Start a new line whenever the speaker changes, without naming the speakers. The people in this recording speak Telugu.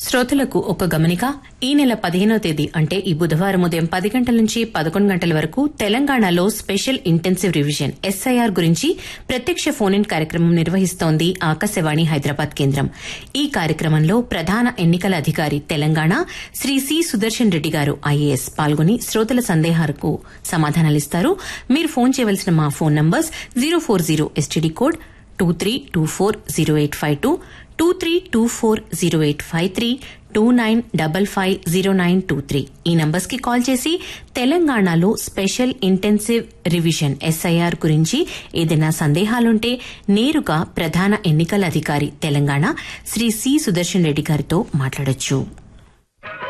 శ్రోతలకు ఒక గమనిక ఈ నెల పదిహేనో తేదీ అంటే ఈ బుధవారం ఉదయం పది గంటల నుంచి పదకొండు గంటల వరకు తెలంగాణలో స్పెషల్ ఇంటెన్సివ్ రివిజన్ ఎస్ఐఆర్ గురించి ప్రత్యక్ష ఫోన్ ఇన్ కార్యక్రమం నిర్వహిస్తోంది ఆకాశవాణి హైదరాబాద్ కేంద్రం ఈ కార్యక్రమంలో ప్రధాన ఎన్నికల అధికారి తెలంగాణ శ్రీ సి సుదర్శన్ రెడ్డి గారు ఐఏఎస్ పాల్గొని శ్రోతల సందేహాలకు సమాధానాలిస్తారు మీరు ఫోన్ చేయవలసిన మా phone numbers zero four zero STD code two three two four zero eight five two two three two four zero eight five three two nine double five zero nine two three ఈ నంబర్స్ కి కాల్ చేసి తెలంగాణలో స్పెషల్ ఇంటెన్సివ్ రివిజన్ ఎస్ఐఆర్ గురించి ఏదైనా సందేహాలుంటే నేరుగా ప్రధాన ఎన్నికల అధికారి తెలంగాణ శ్రీ సి సుదర్శన్ రెడ్డి గారితో మాట్లాడొచ్చు